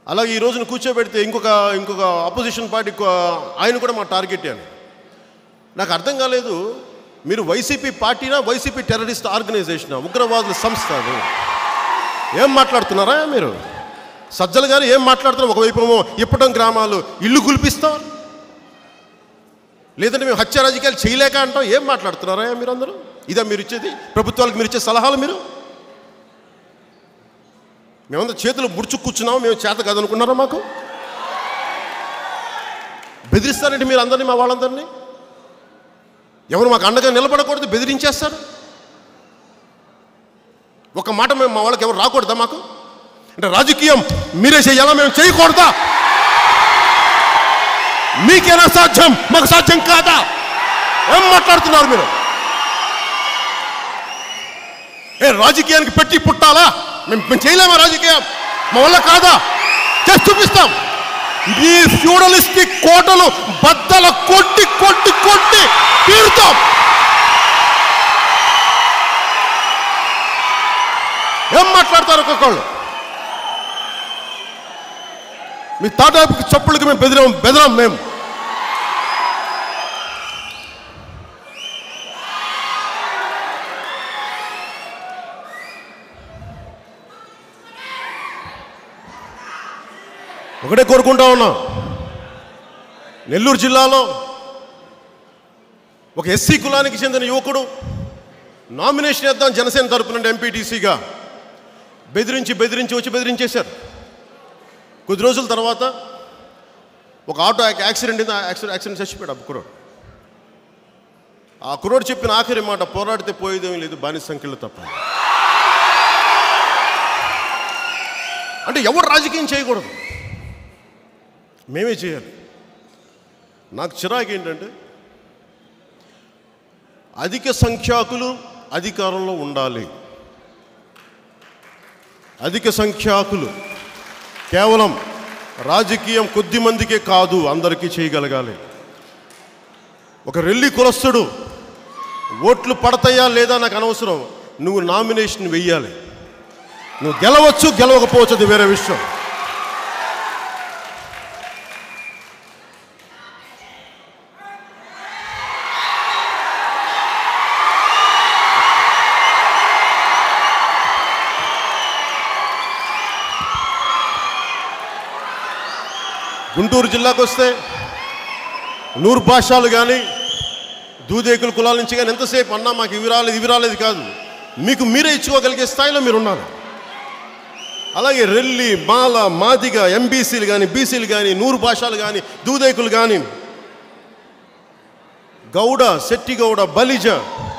అలాగే ఈ రోజున కూర్చోబెడితే ఇంకొక ఇంకొక అపోజిషన్ పార్టీ కో- ఆయన కూడా మా టార్గెట్ అని నాకు అర్థం కాలేదు మీరు వైసీపీ పార్టీనా వైసీపీ టెర్రరిస్ట్ ఆర్గనైజేషనా ఉగ్రవాదుల సంస్థ అది ఏం మాట్లాడుతున్నారా మీరు సజ్జల గారు ఏం మాట్లాడుతున్నారు ఒకవైపు ఏమో ఇప్పటం గ్రామాలు ఇల్లు కులిపిస్తాం లేదంటే మేము హత్య రాజకీయాలు చేయలేక అంటాం ఏం మాట్లాడుతున్నారా మీరు అందరూ ఇదా మీరు ఇచ్చేది ప్రభుత్వాలకు మీరు ఇచ్చే సలహాలు మీరు మేమంతా చేతులు ముడుచు కూర్చున్నాం మేము చేత కాదనుకున్నారా మాకు బెదిరిస్తారంటే మీరు అందరినీ మా వాళ్ళందరినీ ఎవరు మాకు అండగా నిలబడకూడదు బెదిరించేస్తారు ఒక మాట మేము మా వాళ్ళకి ఎవరు రాకూడదా మాకు అంటే రాజకీయం మీరే చేయాలా మేము చేయకూడదా మీకేనా సాధ్యం మాకు సాధ్యం కాదా ఏం మాట్లాడుతున్నారు మీరు ఏ రాజకీయానికి పెట్టి పుట్టాలా మేము మేము చేయలేమా రాజకీయం మా వల్ల కాదా చేసి చూపిస్తాం మీ ఫ్యూడలిస్టిక్ కోటలు బద్దల కొట్టి కొట్టి కొట్టి తీరుతాం ఏం మాట్లాడతారు ఒక్కొక్కళ్ళు మీ తాటాపుకి చప్పులకి మేము బెదిరాం బెదరాం మేము ఒకటే కోరుకుంటా ఉన్నాం నెల్లూరు జిల్లాలో ఒక ఎస్సీ కులానికి చెందిన యువకుడు నామినేషన్ ఇద్దాం జనసేన తరపు నుండి ఎంపీటీసీగా బెదిరించి బెదిరించి వచ్చి బెదిరించేశారు కొద్ది రోజుల తర్వాత ఒక ఆటో యాక్- యాక్సిడెంట్ అయింది ఆ యాక్సిడెంట్ యాక్సిడెంట్ చచ్చిపోయాడు ఆ కుర్రోడు ఆ కుర్రోడు చెప్పిన ఆఖరి మాట పోరాడితే పోయేదేమీ లేదు బానిస సంఖ్యలు తప్ప అంటే ఎవరు రాజకీయం చేయకూడదు మేమే చేయాలి నాకు చిరాకు ఏంటంటే అధిక సంఖ్యాకులు అధికారంలో ఉండాలి అధిక సంఖ్యాకులు కేవలం రాజకీయం కొద్ది మందికే కాదు అందరికీ చేయగలగాలి ఒక రెల్లి కులస్తుడు ఓట్లు పడతాయా లేదా నాకు అనవసరం నువ్వు నామినేషన్ వెయ్యాలి నువ్వు గెలవచ్చు గెలవకపోవచ్చు అది వేరే విషయం గుంటూరు జిల్లాకు వస్తే నూరు భాషలు కానీ దూదేకుల కులాల నుంచి కానీ ఎంతసేపు అన్నా మాకు ఇవి రాలేదు ఇవి రాలేదు కాదు మీకు మీరే ఇచ్చుకోగలిగే స్థాయిలో మీరు ఉన్నారు అలాగే రెల్లి మాల మాదిగ ఎంబీసీలు కానీ బీసీలు కానీ నూరు భాషలు కానీ దూదేకులు కానీ గౌడ శెట్టి గౌడ బలిజ